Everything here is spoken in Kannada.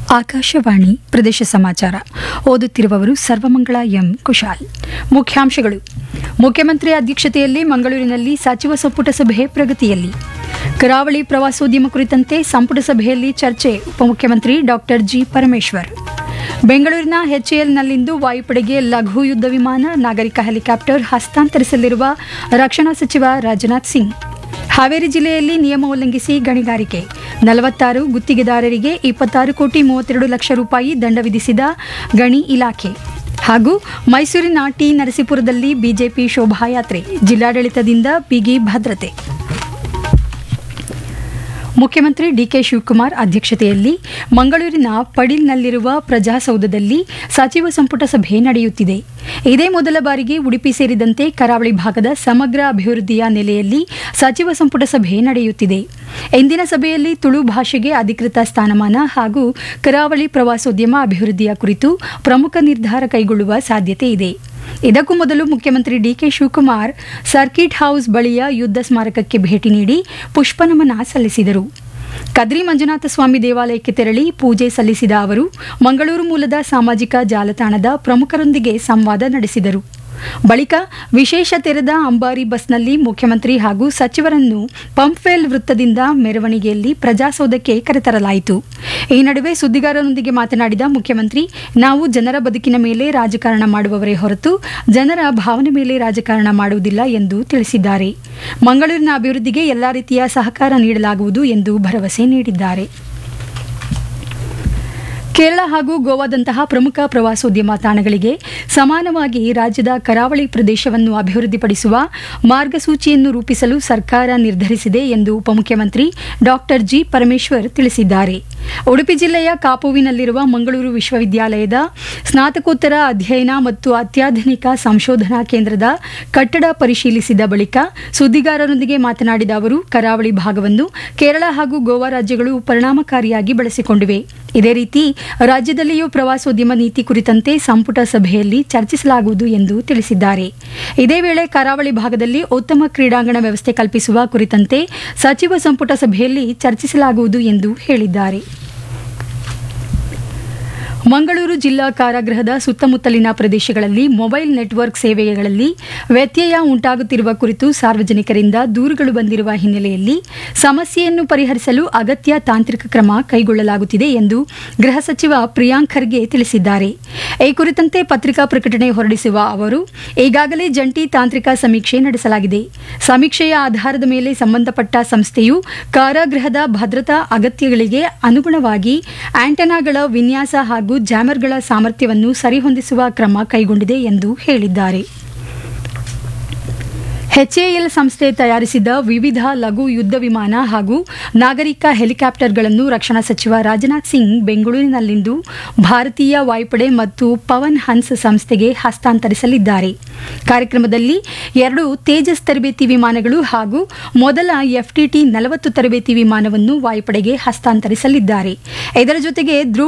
ಆಕಾಶವಾಣಿ ಪ್ರದೇಶ ಸಮಾಚಾರ ಓದುತ್ತಿರುವವರು ಸರ್ವಮಂಗಳ ಎಂ ಕುಶಾಲ್ ಮುಖ್ಯಾಂಶಗಳು ಮುಖ್ಯಮಂತ್ರಿ ಅಧ್ಯಕ್ಷತೆಯಲ್ಲಿ ಮಂಗಳೂರಿನಲ್ಲಿ ಸಚಿವ ಸಂಪುಟ ಸಭೆ ಪ್ರಗತಿಯಲ್ಲಿ ಕರಾವಳಿ ಪ್ರವಾಸೋದ್ಯಮ ಕುರಿತಂತೆ ಸಂಪುಟ ಸಭೆಯಲ್ಲಿ ಚರ್ಚೆ ಉಪಮುಖ್ಯಮಂತ್ರಿ ಡಾಕ್ಟರ್ ಜಿ ಪರಮೇಶ್ವರ್ ಬೆಂಗಳೂರಿನ ಎಚ್ಎಎಲ್ನಲ್ಲಿಂದು ವಾಯುಪಡೆಗೆ ಲಘು ಯುದ್ಧ ವಿಮಾನ ನಾಗರಿಕ ಹೆಲಿಕಾಪ್ಟರ್ ಹಸ್ತಾಂತರಿಸಲಿರುವ ರಕ್ಷಣಾ ಸಚಿವ ರಾಜನಾಥ್ ಸಿಂಗ್ ಹಾವೇರಿ ಜಿಲ್ಲೆಯಲ್ಲಿ ನಿಯಮ ಉಲ್ಲಂಘಿಸಿ ಗಣಿಗಾರಿಕೆ ನಲವತ್ತಾರು ಗುತ್ತಿಗೆದಾರರಿಗೆ ಇಪ್ಪತ್ತಾರು ಕೋಟಿ ಮೂವತ್ತೆರಡು ಲಕ್ಷ ರೂಪಾಯಿ ದಂಡ ವಿಧಿಸಿದ ಗಣಿ ಇಲಾಖೆ ಹಾಗೂ ಮೈಸೂರಿನ ಟಿ ನರಸೀಪುರದಲ್ಲಿ ಬಿಜೆಪಿ ಶೋಭಾಯಾತ್ರೆ ಜಿಲ್ಲಾಡಳಿತದಿಂದ ಬಿಗಿ ಭದ್ರತೆ ಮುಖ್ಯಮಂತ್ರಿ ಡಿಕೆ ಶಿವಕುಮಾರ್ ಅಧ್ಯಕ್ಷತೆಯಲ್ಲಿ ಮಂಗಳೂರಿನ ಪಡಿಲ್ನಲ್ಲಿರುವ ಪ್ರಜಾಸೌಧದಲ್ಲಿ ಸಚಿವ ಸಂಪುಟ ಸಭೆ ನಡೆಯುತ್ತಿದೆ ಇದೇ ಮೊದಲ ಬಾರಿಗೆ ಉಡುಪಿ ಸೇರಿದಂತೆ ಕರಾವಳಿ ಭಾಗದ ಸಮಗ್ರ ಅಭಿವೃದ್ಧಿಯ ನೆಲೆಯಲ್ಲಿ ಸಚಿವ ಸಂಪುಟ ಸಭೆ ನಡೆಯುತ್ತಿದೆ ಇಂದಿನ ಸಭೆಯಲ್ಲಿ ತುಳು ಭಾಷೆಗೆ ಅಧಿಕೃತ ಸ್ಥಾನಮಾನ ಹಾಗೂ ಕರಾವಳಿ ಪ್ರವಾಸೋದ್ಯಮ ಅಭಿವೃದ್ಧಿಯ ಕುರಿತು ಪ್ರಮುಖ ನಿರ್ಧಾರ ಕೈಗೊಳ್ಳುವ ಸಾಧ್ಯತೆ ಇದೆ ಇದಕ್ಕೂ ಮೊದಲು ಮುಖ್ಯಮಂತ್ರಿ ಡಿಕೆ ಶಿವಕುಮಾರ್ ಸರ್ಕಿಟ್ ಹೌಸ್ ಬಳಿಯ ಯುದ್ಧ ಸ್ಮಾರಕಕ್ಕೆ ಭೇಟಿ ನೀಡಿ ಪುಷ್ಪನಮನ ಸಲ್ಲಿಸಿದರು ಕದ್ರಿ ಮಂಜುನಾಥ ಸ್ವಾಮಿ ದೇವಾಲಯಕ್ಕೆ ತೆರಳಿ ಪೂಜೆ ಸಲ್ಲಿಸಿದ ಅವರು ಮಂಗಳೂರು ಮೂಲದ ಸಾಮಾಜಿಕ ಜಾಲತಾಣದ ಪ್ರಮುಖರೊಂದಿಗೆ ಸಂವಾದ ನಡೆಸಿದರು ಬಳಿಕ ವಿಶೇಷ ತೆರೆದ ಅಂಬಾರಿ ಬಸ್ನಲ್ಲಿ ಮುಖ್ಯಮಂತ್ರಿ ಹಾಗೂ ಸಚಿವರನ್ನು ಪಂಪ್ವೆಲ್ ವೃತ್ತದಿಂದ ಮೆರವಣಿಗೆಯಲ್ಲಿ ಪ್ರಜಾಸೌಧಕ್ಕೆ ಕರೆತರಲಾಯಿತು ಈ ನಡುವೆ ಸುದ್ದಿಗಾರರೊಂದಿಗೆ ಮಾತನಾಡಿದ ಮುಖ್ಯಮಂತ್ರಿ ನಾವು ಜನರ ಬದುಕಿನ ಮೇಲೆ ರಾಜಕಾರಣ ಮಾಡುವವರೇ ಹೊರತು ಜನರ ಭಾವನೆ ಮೇಲೆ ರಾಜಕಾರಣ ಮಾಡುವುದಿಲ್ಲ ಎಂದು ತಿಳಿಸಿದ್ದಾರೆ ಮಂಗಳೂರಿನ ಅಭಿವೃದ್ಧಿಗೆ ಎಲ್ಲಾ ರೀತಿಯ ಸಹಕಾರ ನೀಡಲಾಗುವುದು ಎಂದು ಭರವಸೆ ನೀಡಿದ್ದಾರೆ ಕೇರಳ ಹಾಗೂ ಗೋವಾದಂತಹ ಪ್ರಮುಖ ಪ್ರವಾಸೋದ್ಯಮ ತಾಣಗಳಿಗೆ ಸಮಾನವಾಗಿ ರಾಜ್ಯದ ಕರಾವಳಿ ಪ್ರದೇಶವನ್ನು ಅಭಿವೃದ್ಧಿಪಡಿಸುವ ಮಾರ್ಗಸೂಚಿಯನ್ನು ರೂಪಿಸಲು ಸರ್ಕಾರ ನಿರ್ಧರಿಸಿದೆ ಎಂದು ಉಪಮುಖ್ಯಮಂತ್ರಿ ಡಾಕ್ಟರ್ ಜಿ ಪರಮೇಶ್ವರ್ ತಿಳಿಸಿದ್ದಾರೆ ಉಡುಪಿ ಜಿಲ್ಲೆಯ ಕಾಪುವಿನಲ್ಲಿರುವ ಮಂಗಳೂರು ವಿಶ್ವವಿದ್ಯಾಲಯದ ಸ್ನಾತಕೋತ್ತರ ಅಧ್ಯಯನ ಮತ್ತು ಅತ್ಯಾಧುನಿಕ ಸಂಶೋಧನಾ ಕೇಂದ್ರದ ಕಟ್ಟಡ ಪರಿಶೀಲಿಸಿದ ಬಳಿಕ ಸುದ್ದಿಗಾರರೊಂದಿಗೆ ಮಾತನಾಡಿದ ಅವರು ಕರಾವಳಿ ಭಾಗವನ್ನು ಕೇರಳ ಹಾಗೂ ಗೋವಾ ರಾಜ್ಯಗಳು ಪರಿಣಾಮಕಾರಿಯಾಗಿ ಬಳಸಿಕೊಂಡಿವೆ ಇದೇ ರೀತಿ ರಾಜ್ಯದಲ್ಲಿಯೂ ಪ್ರವಾಸೋದ್ಯಮ ನೀತಿ ಕುರಿತಂತೆ ಸಂಪುಟ ಸಭೆಯಲ್ಲಿ ಚರ್ಚಿಸಲಾಗುವುದು ಎಂದು ತಿಳಿಸಿದ್ದಾರೆ ಇದೇ ವೇಳೆ ಕರಾವಳಿ ಭಾಗದಲ್ಲಿ ಉತ್ತಮ ಕ್ರೀಡಾಂಗಣ ವ್ಯವಸ್ಥೆ ಕಲ್ಪಿಸುವ ಕುರಿತಂತೆ ಸಚಿವ ಸಂಪುಟ ಸಭೆಯಲ್ಲಿ ಚರ್ಚಿಸಲಾಗುವುದು ಎಂದು ಹೇಳಿದ್ದಾರೆ ಮಂಗಳೂರು ಜಿಲ್ಲಾ ಕಾರಾಗೃಹದ ಸುತ್ತಮುತ್ತಲಿನ ಪ್ರದೇಶಗಳಲ್ಲಿ ಮೊಬೈಲ್ ನೆಟ್ವರ್ಕ್ ಸೇವೆಗಳಲ್ಲಿ ವ್ಯತ್ಯಯ ಉಂಟಾಗುತ್ತಿರುವ ಕುರಿತು ಸಾರ್ವಜನಿಕರಿಂದ ದೂರುಗಳು ಬಂದಿರುವ ಹಿನ್ನೆಲೆಯಲ್ಲಿ ಸಮಸ್ಯೆಯನ್ನು ಪರಿಹರಿಸಲು ಅಗತ್ಯ ತಾಂತ್ರಿಕ ಕ್ರಮ ಕೈಗೊಳ್ಳಲಾಗುತ್ತಿದೆ ಎಂದು ಗೃಹ ಸಚಿವ ಪ್ರಿಯಾಂಕ್ ಖರ್ಗೆ ತಿಳಿಸಿದ್ದಾರೆ ಈ ಕುರಿತಂತೆ ಪತ್ರಿಕಾ ಪ್ರಕಟಣೆ ಹೊರಡಿಸುವ ಅವರು ಈಗಾಗಲೇ ಜಂಟಿ ತಾಂತ್ರಿಕ ಸಮೀಕ್ಷೆ ನಡೆಸಲಾಗಿದೆ ಸಮೀಕ್ಷೆಯ ಆಧಾರದ ಮೇಲೆ ಸಂಬಂಧಪಟ್ಟ ಸಂಸ್ಥೆಯು ಕಾರಾಗೃಹದ ಭದ್ರತಾ ಅಗತ್ಯಗಳಿಗೆ ಅನುಗುಣವಾಗಿ ಆಂಟೆನಾಗಳ ವಿನ್ಯಾಸ ಹಾಗೂ ಜಾಮರ್ಗಳ ಸಾಮರ್ಥ್ಯವನ್ನು ಸರಿಹೊಂದಿಸುವ ಕ್ರಮ ಕೈಗೊಂಡಿದೆ ಎಂದು ಹೇಳಿದ್ದಾರೆ ಎಚ್ಎಎಲ್ ಸಂಸ್ಥೆ ತಯಾರಿಸಿದ ವಿವಿಧ ಲಘು ಯುದ್ಧ ವಿಮಾನ ಹಾಗೂ ನಾಗರಿಕ ಹೆಲಿಕಾಪ್ಟರ್ಗಳನ್ನು ರಕ್ಷಣಾ ಸಚಿವ ರಾಜನಾಥ್ ಸಿಂಗ್ ಬೆಂಗಳೂರಿನಲ್ಲಿಂದು ಭಾರತೀಯ ವಾಯುಪಡೆ ಮತ್ತು ಪವನ್ ಹನ್ಸ್ ಸಂಸ್ಥೆಗೆ ಹಸ್ತಾಂತರಿಸಲಿದ್ದಾರೆ ಕಾರ್ಯಕ್ರಮದಲ್ಲಿ ಎರಡು ತೇಜಸ್ ತರಬೇತಿ ವಿಮಾನಗಳು ಹಾಗೂ ಮೊದಲ ಎಫ್ಟಿಟಿ ನಲವತ್ತು ತರಬೇತಿ ವಿಮಾನವನ್ನು ವಾಯುಪಡೆಗೆ ಹಸ್ತಾಂತರಿಸಲಿದ್ದಾರೆ ಇದರ ಜೊತೆಗೆ ಧ್ರುವ್